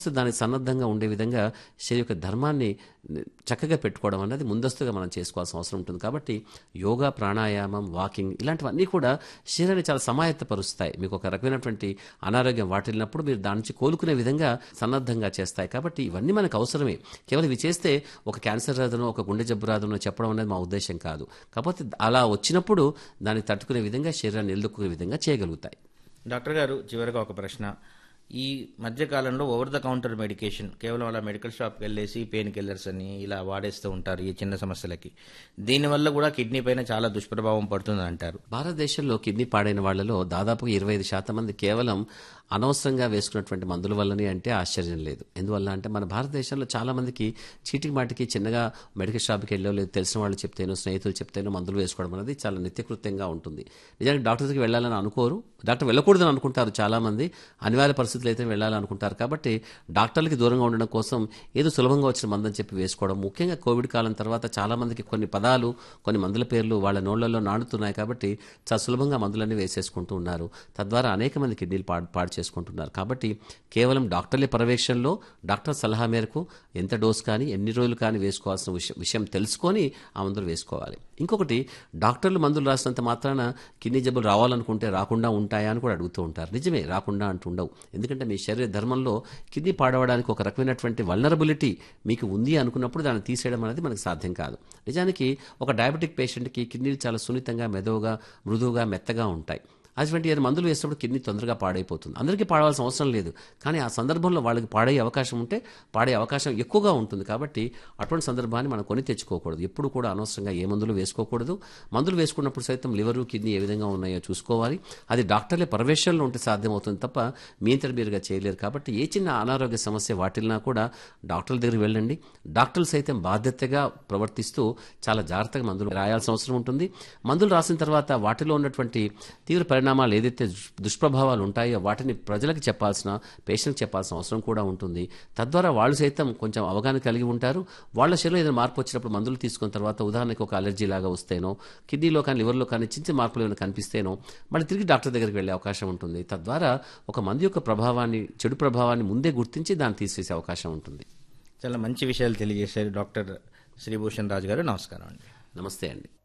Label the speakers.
Speaker 1: దానికి సన్నద్ధంగా ఉండే విధంగా శరీర యొక్క ధర్మాన్ని చక్కగా పెట్టుకోవడం అనేది ముందస్తుగా మనం చేసుకోవాల్సిన అవసరం ఉంటుంది కాబట్టి యోగా ప్రాణాయామం వాకింగ్ ఇలాంటివన్నీ కూడా శరీరాన్ని చాలా సమాయత్తపరుస్తాయి మీకు ఒక రకమైనటువంటి అనారోగ్యం వాటిల్లినప్పుడు మీరు దాని నుంచి కోలుకునే విధంగా సన్నద్ధంగా చేస్తాయి కాబట్టి ఇవన్నీ మనకు అవసరమే కేవలం ఇవి చేస్తే ఒక క్యాన్సర్ రాదనో ఒక గుండె జబ్బు రాదనో చెప్పడం అనేది మా ఉద్దేశం కాదు కాకపోతే అలా వచ్చినప్పుడు దాన్ని తట్టుకునే విధంగా శరీరాన్ని నిలదొక్కునే విధంగా చేయగలుగుతాయి
Speaker 2: డాక్టర్ గారు చివరిగా ఒక ప్రశ్న ఈ మధ్యకాలంలో ఓవర్ ద కౌంటర్ మెడికేషన్ కేవలం అలా మెడికల్ షాప్కి వెళ్ళేసి పెయిన్ కిల్లర్స్ అని ఇలా వాడేస్తూ ఉంటారు ఈ చిన్న సమస్యలకి దీనివల్ల కూడా కిడ్నీ పైన చాలా దుష్ప్రభావం పడుతుంది అంటారు
Speaker 1: భారతదేశంలో కిడ్నీ పాడైన వాళ్ళలో దాదాపు ఇరవై ఐదు శాతం మంది కేవలం అనవసరంగా వేసుకున్నటువంటి మందుల వల్లనే అంటే ఆశ్చర్యం లేదు ఎందువల్ల అంటే మన భారతదేశంలో చాలా మందికి చీటికి మాటికి చిన్నగా మెడికల్ షాప్కి వెళ్ళో లేదు తెలిసిన వాళ్ళు చెప్తేనో స్నేహితులు చెప్తేనో మందులు వేసుకోవడం అనేది చాలా నిత్యకృత్యంగా ఉంటుంది నిజానికి డాక్టర్ దగ్గరికి వెళ్ళాలని అనుకోరు డాక్టర్ వెళ్ళకూడదని అనుకుంటారు చాలా మంది అనివార్య పరిస్థితులు అయితే వెళ్ళాలనుకుంటారు కాబట్టి డాక్టర్లకి దూరంగా ఉండడం కోసం ఏదో సులభంగా వచ్చిన మందని చెప్పి వేసుకోవడం ముఖ్యంగా కోవిడ్ కాలం తర్వాత చాలా మందికి కొన్ని పదాలు కొన్ని మందుల పేర్లు వాళ్ళ నోళ్లలో నాడుతున్నాయి కాబట్టి చాలా సులభంగా మందులన్నీ వేసేసుకుంటూ ఉన్నారు తద్వారా అనేక మంది కిడ్నీలు పాడు పాడు చేసుకుంటున్నారు కాబట్టి కేవలం డాక్టర్ల పర్యవేక్షణలో డాక్టర్ సలహా మేరకు ఎంత డోస్ కానీ ఎన్ని రోజులు కానీ వేసుకోవాల్సిన విషయం విషయం తెలుసుకొని ఆ మందులు వేసుకోవాలి ఇంకొకటి డాక్టర్లు మందులు రాసినంత మాత్రాన కిడ్నీ జబ్బులు రావాలనుకుంటే రాకుండా ఉంటాయా అని కూడా అడుగుతూ ఉంటారు నిజమే రాకుండా అంటుండవు ఎందుకంటే మీ శరీర ధర్మంలో కిడ్నీ పాడవడానికి ఒక రకమైనటువంటి వల్నరబిలిటీ మీకు ఉంది అనుకున్నప్పుడు దాన్ని తీసేయడం అనేది మనకు సాధ్యం కాదు నిజానికి ఒక డయాబెటిక్ పేషెంట్కి కిడ్నీలు చాలా సున్నితంగా మెదవుగా మృదువుగా మెత్తగా ఉంటాయి అటువంటి ఏదైనా మందులు వేసినప్పుడు కిడ్నీ తొందరగా పాడైపోతుంది అందరికీ పాడవలసిన అవసరం లేదు కానీ ఆ సందర్భంలో వాళ్ళకి పాడే అవకాశం ఉంటే పాడే అవకాశం ఎక్కువగా ఉంటుంది కాబట్టి అటువంటి సందర్భాన్ని మనం కొని తెచ్చుకోకూడదు ఎప్పుడు కూడా అనవసరంగా ఏ మందులు వేసుకోకూడదు మందులు వేసుకున్నప్పుడు సైతం లివరు కిడ్నీ ఏ విధంగా ఉన్నాయో చూసుకోవాలి అది డాక్టర్లే పర్యవేక్షణలో ఉంటే సాధ్యమవుతుంది తప్ప మీ అంతటి మీరుగా చేయలేరు కాబట్టి ఏ చిన్న అనారోగ్య సమస్య వాటిల్నా కూడా డాక్టర్ల దగ్గరికి వెళ్ళండి డాక్టర్లు సైతం బాధ్యతగా ప్రవర్తిస్తూ చాలా జాగ్రత్తగా మందులు రాయాల్సిన అవసరం ఉంటుంది మందులు రాసిన తర్వాత వాటిలో ఉన్నటువంటి తీవ్ర పరిణామాలు ఏదైతే దుష్- దుష్ప్రభావాలు ఉంటాయో వాటిని ప్రజలకు చెప్పాల్సిన పేషెంట్కి చెప్పాల్సిన అవసరం కూడా ఉంటుంది తద్వారా వాళ్ళు సైతం కొంచెం అవగాహన కలిగి ఉంటారు వాళ్ళ శరీరంలో ఏదైనా మార్పు వచ్చినప్పుడు మందులు తీసుకున్న తర్వాత ఉదాహరణకు ఒక అలర్జీ లాగా వస్తేనో కిడ్నీలో కానీ లివర్లో కానీ చిన్న చిన్న మార్పులు ఏమైనా కనిపిస్తేనో మళ్ళీ తిరిగి డాక్టర్ దగ్గరికి వెళ్ళే అవకాశం ఉంటుంది తద్వారా ఒక మందు యొక్క ప్రభావాన్ని చెడు ప్రభావాన్ని ముందే గుర్తించి దాన్ని తీసేసే అవకాశం ఉంటుంది
Speaker 2: చాలా మంచి విషయాలు తెలియజేశారు డాక్టర్ శ్రీభూషణ్ రాజు గారు నమస్కారం అండి
Speaker 1: నమస్తే అండి